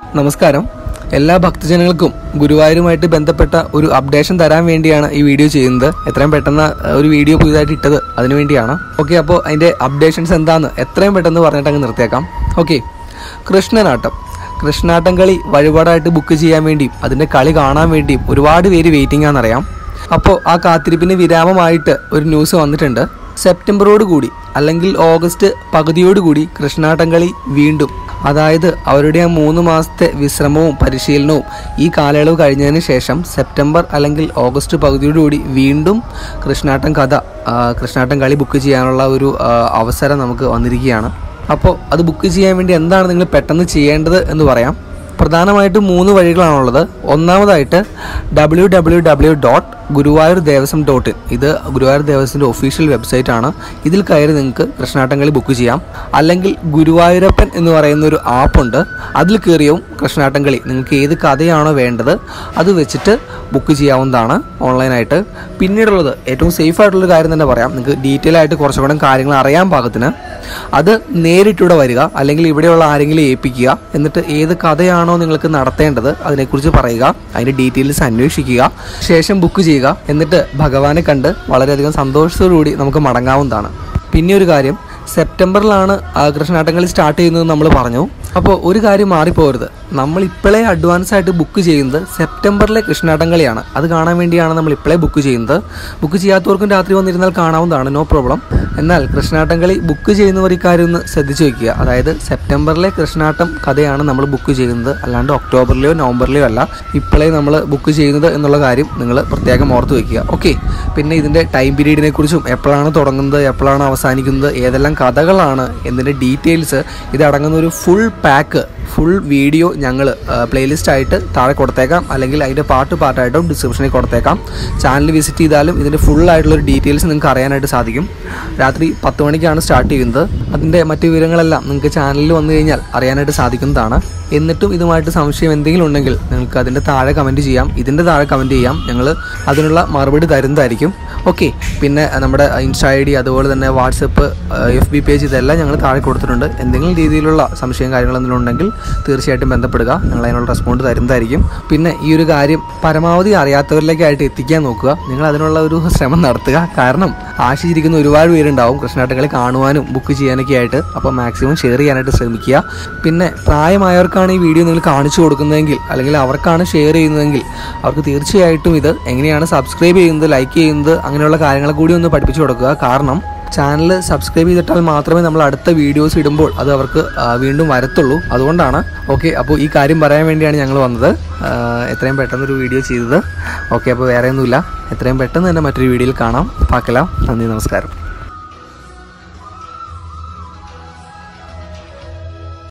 നമസ്കാരം എല്ലാ ഭക്തജനങ്ങൾക്കും ഗുരുവായൂരുമായിട്ട് ബന്ധപ്പെട്ട ഒരു അപ്ഡേഷൻ തരാൻ വേണ്ടിയാണ് ഈ വീഡിയോ ചെയ്യുന്നത് എത്രയും പെട്ടെന്ന് ഒരു വീഡിയോ പുതിയതായിട്ട് ഇട്ടത് അതിനു വേണ്ടിയാണ് ഓക്കെ അപ്പോൾ അതിൻ്റെ അപ്ഡേഷൻസ് എന്താന്ന് എത്രയും പെട്ടെന്ന് പറഞ്ഞിട്ട് അങ്ങ് നിർത്തിയേക്കാം ഓക്കെ കൃഷ്ണനാട്ടം കൃഷ്ണാട്ടം കളി വഴിപാടായിട്ട് ബുക്ക് ചെയ്യാൻ വേണ്ടിയും അതിൻ്റെ കളി കാണാൻ വേണ്ടിയും ഒരുപാട് പേര് വെയിറ്റിംഗ് ആണെന്നറിയാം അപ്പോൾ ആ കാത്തിരിപ്പിന് വിരാമമായിട്ട് ഒരു ന്യൂസ് വന്നിട്ടുണ്ട് സെപ്റ്റംബറോട് കൂടി അല്ലെങ്കിൽ ഓഗസ്റ്റ് പകുതിയോട് കൂടി കൃഷ്ണാട്ടം കളി വീണ്ടും അതായത് അവരുടെ ആ മൂന്ന് മാസത്തെ വിശ്രമവും പരിശീലനവും ഈ കാലയളവ് കഴിഞ്ഞതിന് ശേഷം സെപ്റ്റംബർ അല്ലെങ്കിൽ ഓഗസ്റ്റ് പകുതിയോടുകൂടി വീണ്ടും കൃഷ്ണാട്ടം കഥ ആ, കൃഷ്ണാട്ടം കളി ബുക്ക് ചെയ്യാനുള്ള ഒരു ആ, അവസരം നമുക്ക് വന്നിരിക്കുകയാണ് അപ്പോൾ അത് ബുക്ക് ചെയ്യാൻ വേണ്ടി എന്താണ് നിങ്ങൾ പെട്ടെന്ന് ചെയ്യേണ്ടത് എന്ന് പറയാം പ്രധാനമായിട്ടും മൂന്ന് വഴികളാണുള്ളത് ഒന്നാമതായിട്ട് W W W dot Guruvayur Devaswom dot in ഇത് ഗുരുവായൂർ ദേവസ്വത്തിൻ്റെ ഒഫീഷ്യൽ വെബ്സൈറ്റ് ആണ് ഇതിൽ കയറി നിങ്ങൾക്ക് കൃഷ്ണാട്ടംകളി ബുക്ക് ചെയ്യാം അല്ലെങ്കിൽ ഗുരുവായൂരപ്പൻ എന്ന് പറയുന്ന ഒരു ആപ്പുണ്ട് അതിൽ കയറിയും കൃഷ്ണാട്ടംകളി നിങ്ങൾക്ക് ഏത് കഥയാണോ വേണ്ടത് അത് വെച്ചിട്ട് ബുക്ക് ചെയ്യാവുന്നതാണ് ഓൺലൈനായിട്ട് പിന്നീടുള്ളത് ഏറ്റവും സേഫ് ആയിട്ടുള്ളൊരു കാര്യം തന്നെ പറയാം നിങ്ങൾക്ക് ഡീറ്റെയിൽ ആയിട്ട് കുറച്ചുകൂടെ കാര്യങ്ങൾ അറിയാൻ പാകത്തിന് അത് നേരിട്ടിവിടെ വരിക അല്ലെങ്കിൽ ഇവിടെയുള്ള ആരെങ്കിലും ഏൽപ്പിക്കുക എന്നിട്ട് ഏത് കഥയാണോ നിങ്ങൾക്ക് നടത്തേണ്ടത് അതിനെക്കുറിച്ച് പറയുക അതിൻ്റെ ഡീറ്റെയിൽസ് അന്വേഷിക്കുക ശേഷം ബുക്ക് ചെയ്യുക എന്നിട്ട് ഭഗവാനെ കണ്ട് വളരെയധികം സന്തോഷത്തോടുകൂടി നമുക്ക് മടങ്ങാവുന്നതാണ് പിന്നെ ഒരു കാര്യം സെപ്റ്റംബറിലാണ് ആ കൃഷ്ണാട്ടംകളി സ്റ്റാർട്ട് ചെയ്യുന്നത് നമ്മൾ പറഞ്ഞു അപ്പോൾ ഒരു കാര്യം മാറിപ്പോകരുത് നമ്മൾ ഇപ്പോഴേ അഡ്വാൻസ് ആയിട്ട് ബുക്ക് ചെയ്യുന്നത് സെപ്റ്റംബറിലെ കൃഷ്ണാട്ടംകളിയാണ് അത് കാണാൻ വേണ്ടിയാണ് നമ്മൾ ഇപ്പോഴേ ബുക്ക് ചെയ്യുന്നത് ബുക്ക് ചെയ്യാത്തവർക്കും രാത്രി വന്നിരുന്നാൽ കാണാവുന്നതാണ് നോ പ്രോബ്ലം എന്നാൽ കൃഷ്ണാട്ടംകളി ബുക്ക് ചെയ്യുന്നവർ ഇക്കാര്യം ഒന്ന് ശ്രദ്ധിച്ചു വയ്ക്കുക അതായത് സെപ്റ്റംബറിലെ കൃഷ്ണാട്ടം കഥയാണ് നമ്മൾ ബുക്ക് ചെയ്യുന്നത് അല്ലാണ്ട് ഒക്ടോബറിലെയോ നവംബറിലെയോ അല്ല ഇപ്പോഴേ നമ്മൾ ബുക്ക് ചെയ്യുന്നത് എന്നുള്ള കാര്യം നിങ്ങൾ പ്രത്യേകം ഓർത്ത് വയ്ക്കുക ഓക്കെ പിന്നെ ഇതിൻ്റെ ടൈം പീരീഡിനെ കുറിച്ചും എപ്പോഴാണ് തുടങ്ങുന്നത് എപ്പോഴാണ് അവസാനിക്കുന്നത് ഏതെല്ലാം കഥകളാണ് എന്നതിൻ്റെ ഡീറ്റെയിൽസ് ഇത് അടങ്ങുന്ന ഒരു ഫുൾ പാക്ക് ഫുൾ വീഡിയോ ഞങ്ങൾ പ്ലേലിസ്റ്റ് ആയിട്ട് താഴെ കൊടുത്തേക്കാം അല്ലെങ്കിൽ അതിൻ്റെ പാട്ട് പാട്ടായിട്ടും ഡിസ്ക്രിപ്ഷനിൽ കൊടുത്തേക്കാം ചാനൽ വിസിറ്റ് ചെയ്താലും ഇതിൻ്റെ ഫുൾ ആയിട്ടുള്ളൊരു ഡീറ്റെയിൽസ് നിങ്ങൾക്ക് അറിയാനായിട്ട് സാധിക്കും രാത്രി പത്ത് മണിക്കാണ് സ്റ്റാർട്ട് ചെയ്യുന്നത് അതിൻ്റെ മറ്റു വിവരങ്ങളെല്ലാം നിങ്ങൾക്ക് ചാനലിൽ വന്നു കഴിഞ്ഞാൽ അറിയാനായിട്ട് സാധിക്കുന്നതാണ് എന്നിട്ടും ഇതുമായിട്ട് സംശയം എന്തെങ്കിലും ഉണ്ടെങ്കിൽ നിങ്ങൾക്ക് അതിൻ്റെ താഴെ കമൻറ്റ് ചെയ്യാം ഇതിൻ്റെ താഴെ കമൻറ്റ് ചെയ്യാം ഞങ്ങൾ അതിനുള്ള മറുപടി തരുന്നതായിരിക്കും ഓക്കെ പിന്നെ നമ്മുടെ ഇൻസ്റ്റാ ഐ ഡി അതുപോലെ തന്നെ വാട്സപ്പ് എഫ് ബി പേജ് ഇതെല്ലാം ഞങ്ങൾ താഴെ കൊടുത്തിട്ടുണ്ട് എന്തെങ്കിലും രീതിയിലുള്ള സംശയം കാര്യങ്ങൾ എന്തെങ്കിലും ഉണ്ടെങ്കിൽ തീർച്ചയായിട്ടും ബന്ധപ്പെടുക ഞങ്ങൾ അതിനുള്ള റെസ്പോണ്ട് തരുന്നതായിരിക്കും പിന്നെ ഈ ഒരു കാര്യം പരമാവധി അറിയാത്തവരിലേക്കായിട്ട് എത്തിക്കാൻ നോക്കുക നിങ്ങൾ അതിനുള്ള ഒരു ശ്രമം നടത്തുക കാരണം ആശിച്ചിരിക്കുന്ന ഒരുപാട് പേരുണ്ടാവും കൃഷ്ണാട്ടകളി കാണുവാനും ബുക്ക് ചെയ്യാനൊക്കെ ആയിട്ട് അപ്പോൾ മാക്സിമം ഷെയർ ചെയ്യാനായിട്ട് ശ്രമിക്കുക പിന്നെ പ്രായമായവർക്കാണ് ഈ വീഡിയോ നിങ്ങൾ കാണിച്ചു കൊടുക്കുന്നതെങ്കിൽ അല്ലെങ്കിൽ അവർക്കാണ് ഷെയർ ചെയ്യുന്നതെങ്കിൽ അവർക്ക് തീർച്ചയായിട്ടും ഇത് എങ്ങനെയാണ് സബ്സ്ക്രൈബ് ചെയ്യുന്നത് ലൈക്ക് ചെയ്യുന്നത് അങ്ങനെയുള്ള കാര്യങ്ങൾ കൂടി ഒന്ന് പഠിപ്പിച്ചു കൊടുക്കുക കാരണം ചാനൽ സബ്സ്ക്രൈബ് ചെയ്തിട്ടാൽ മാത്രമേ നമ്മൾ അടുത്ത വീഡിയോസ് ഇടുമ്പോൾ അത് അവർക്ക് ആ, വീണ്ടും വരത്തുള്ളൂ അതുകൊണ്ടാണ് ഓക്കെ അപ്പോൾ ഈ കാര്യം പറയാൻ വേണ്ടിയാണ് ഞങ്ങൾ വന്നത് ആ, എത്രയും പെട്ടെന്നൊരു വീഡിയോ ചെയ്തത് ഓക്കെ അപ്പോൾ വേറെ ഒന്നുമില്ല എത്രയും പെട്ടെന്ന് തന്നെ മറ്റൊരു വീഡിയോയിൽ കാണാം പാക്കലാം നന്ദി നമസ്കാരം